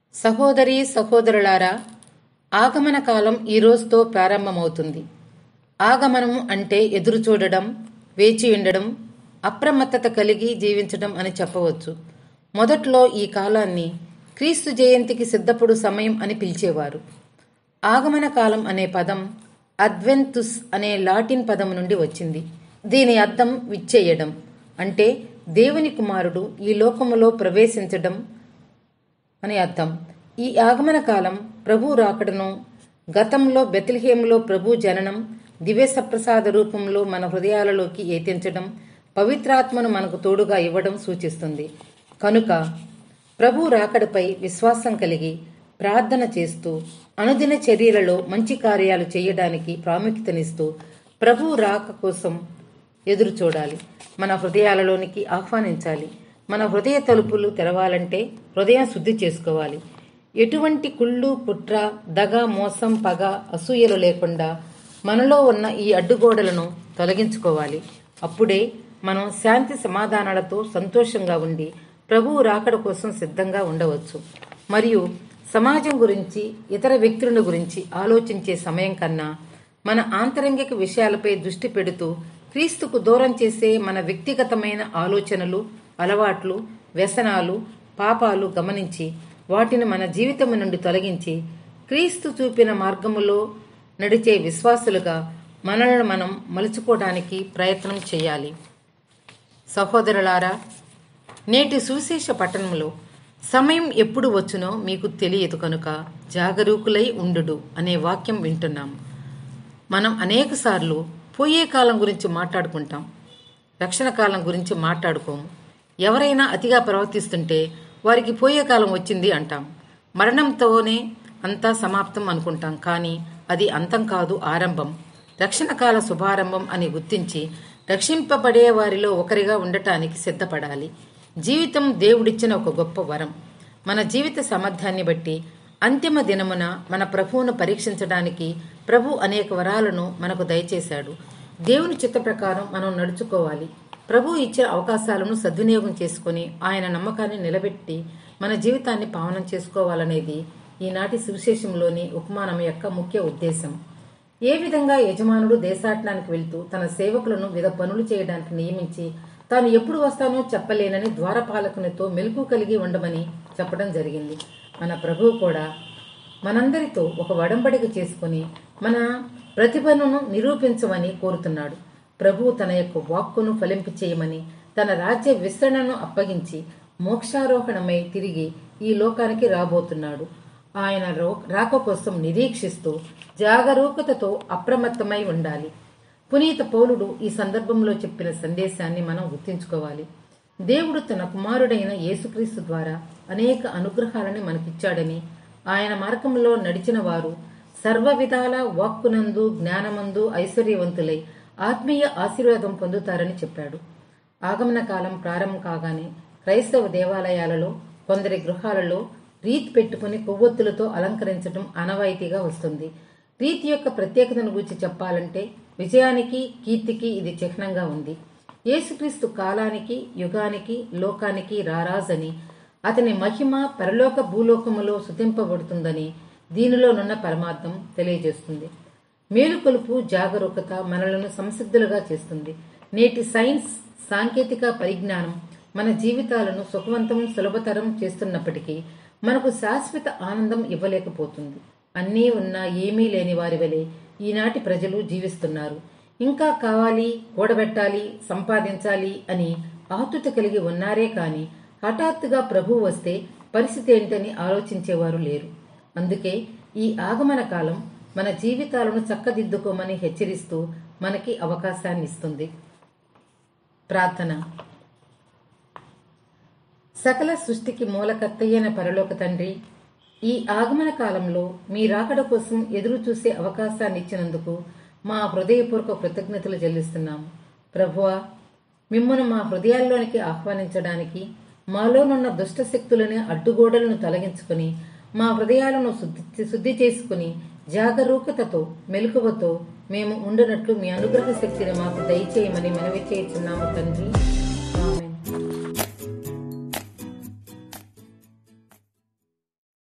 సహోదరి సహోదరులారా ఆగమన కాలం ఈ రోజుతో ప్రారంభమవుతుంది ఆగమనం అంటే ఎదురు చూడడం వేచి ఉండడం అప్రమత్తత కలిగి జీవించడం అని చెప్పవచ్చు మొదట్లో ఈ కాలాన్ని క్రీస్తు జయంతికి సిద్ధపడు సమయం అని పిలిచేవారు ఆగమన కాలం అనే పదం అడ్వెంతుస్ అనే లాటిన్ పదం నుండి వచ్చింది దీని అర్థం విచ్చేయడం అంటే దేవుని కుమారుడు ఈ లోకములో ప్రవేశించడం అని అర్థం ఈ ఆగమన కాలం ప్రభు రాకడను గతంలో బెత్లహేములో ప్రభు జననం దివ్య సప్రసాద రూపంలో మన హృదయాలలోకి ఏతించడం పవిత్రాత్మను మనకు తోడుగా ఇవ్వడం సూచిస్తుంది కనుక ప్రభు రాకడపై విశ్వాసం కలిగి ప్రార్థన చేస్తూ అనుదిన చర్యలలో మంచి కార్యాలు చేయడానికి ప్రాముఖ్యతనిస్తూ ప్రభు రాక కోసం ఎదురు చూడాలి మన హృదయాలలోనికి ఆహ్వానించాలి మన హృదయ తలుపులు తెరవాలంటే హృదయం శుద్ధి చేసుకోవాలి ఎటువంటి కుళ్ళు కుట్ర దగ మోసం పగ అసూయలు లేకుండా మనలో ఉన్న ఈ అడ్డుగోడలను తొలగించుకోవాలి అప్పుడే మనం శాంతి సమాధానాలతో సంతోషంగా ఉండి ప్రభువు రాకడ కోసం సిద్ధంగా ఉండవచ్చు మరియు సమాజం గురించి ఇతర వ్యక్తులను గురించి ఆలోచించే సమయం కన్నా మన ఆంతరంగిక విషయాలపై దృష్టి పెడుతూ క్రీస్తుకు దూరం చేసే మన వ్యక్తిగతమైన ఆలోచనలు అలవాట్లు వ్యసనాలు పాపాలు గమనించి వాటిని మన జీవితం నుండి తొలగించి క్రీస్తు చూపిన మార్గములో నడిచే విశ్వాసులుగా మనల్ని మనం మలుచుకోవడానికి ప్రయత్నం చేయాలి సహోదరులారా నేటి సువిశేష పట్టణంలో సమయం ఎప్పుడు వచ్చునో మీకు తెలియదు కనుక జాగరూకులై ఉండు అనే వాక్యం వింటున్నాం మనం అనేక సార్లు పోయే కాలం గురించి మాట్లాడుకుంటాం రక్షణ కాలం గురించి మాట్లాడుకోము ఎవరైనా అతిగా ప్రవర్తిస్తుంటే వారికి పోయే కాలం వచ్చింది అంటాం మరణంతోనే అంతా సమాప్తం అనుకుంటాం కానీ అది అంతం కాదు ఆరంభం రక్షణ కాల శుభారంభం అని గుర్తించి రక్షింపబడే వారిలో ఒకరిగా ఉండటానికి సిద్ధపడాలి జీవితం దేవుడిచ్చిన ఒక గొప్ప వరం మన జీవిత సామర్థ్యాన్ని బట్టి అంతిమ దినమున మన ప్రభువును పరీక్షించడానికి ప్రభు అనేక వరాలను మనకు దయచేశాడు దేవుని చిత్త ప్రకారం మనం నడుచుకోవాలి ప్రభు ఇచ్చిన అవకాశాలను సద్వినియోగం చేసుకుని ఆయన నమ్మకాన్ని నిలబెట్టి మన జీవితాన్ని పావనం చేసుకోవాలనేది ఈనాటి సువిశేషంలోని ఉపమానం యొక్క ముఖ్య ఉద్దేశం ఏ విధంగా యజమానుడు దేశాటనానికి వెళ్తూ తన సేవకులను విధ పనులు చేయడానికి నియమించి తాను ఎప్పుడు వస్తానో చెప్పలేనని ద్వారపాలకునితో మెలకు కలిగి ఉండమని చెప్పడం జరిగింది మన ప్రభువు కూడా మనందరితో ఒక వడంబడిక చేసుకుని మన ప్రతిభను నిరూపించమని కోరుతున్నాడు ప్రభువు తన యొక్క వాక్కును ఫలింపు చేయమని తన రాజ్య విస్తరణను అప్పగించి మోక్షారోహణమై తిరిగి ఈ లోకానికి రాబోతున్నాడు ఆయన రాక కోసం నిరీక్షిస్తూ జాగరూకతతో అప్రమత్తమై ఉండాలి పునీత పౌలుడు ఈ సందర్భంలో చెప్పిన సందేశాన్ని మనం గుర్తించుకోవాలి దేవుడు తన కుమారుడైన యేసుక్రీస్తు ద్వారా అనేక అనుగ్రహాలని మనకిచ్చాడని ఆయన మార్గంలో నడిచిన వారు సర్వ విధాల వాక్కునందు జ్ఞానమందు ఐశ్వర్యవంతులై ఆత్మీయ ఆశీర్వాదం పొందుతారని చెప్పాడు ఆగమన కాలం ప్రారంభం కాగానే క్రైస్తవ దేవాలయాలలో కొందరి గృహాలలో రీత్ పెట్టుకుని కొవ్వొత్తులతో అలంకరించడం అనవాయితీగా వస్తుంది రీతి యొక్క ప్రత్యేకతను గురించి చెప్పాలంటే విజయానికి కీర్తికి ఇది చిహ్నంగా ఉంది యేసుక్రీస్తు కాలానికి యుగానికి లోకానికి రారాజని అతని మహిమ పరలోక భూలోకములో సుతింపబడుతుందని దీనిలోనున్న పరమార్థం తెలియజేస్తుంది మేలుకొలుపు జాగరూకత మనలను సంసిద్ధులుగా చేస్తుంది నేటి సైన్స్ సాంకేతిక పరిజ్ఞానం మన జీవితాలను సుఖవంతం సులభతరం చేస్తున్నప్పటికీ మనకు శాశ్వత ఆనందం ఇవ్వలేకపోతుంది అన్నీ ఉన్నా ఏమీ లేని వారి వలె ఈనాటి ప్రజలు జీవిస్తున్నారు ఇంకా కావాలి కూడబెట్టాలి సంపాదించాలి అని ఆతుత కలిగి ఉన్నారే కాని హఠాత్తుగా ప్రభు వస్తే పరిస్థితి ఏంటని ఆలోచించేవారు లేరు అందుకే ఈ ఆగమన కాలం మన జీవితాలను చక్కదిద్దుకోమని హెచ్చరిస్తూ మనకి అవకాశాన్ని ఇస్తుంది ప్రార్థన సకల సృష్టికి మూలకర్తయ్యైన పరలోక తండ్రి ఈ ఆగమన కాలంలో మీ రాకడ కోసం ఎదురు చూసే అవకాశాన్ని ఇచ్చినందుకు మా హృదయపూర్వక కృతజ్ఞతలు చెల్లిస్తున్నాము ప్రభువా మిమ్మను మా హృదయాల్లోనికి ఆహ్వానించడానికి మాలోనున్న దుష్ట శక్తులని అడ్డుగోడలను తొలగించుకుని మా హృదయాలను శుద్ధి శుద్ధి చేసుకుని జాగరూకతతో మెలకువతో మేము ఉండునట్లు మీ అనుగ్రహ శక్తిని మాకు దయచేయమని మనవి చేస్తున్నాము తండ్రి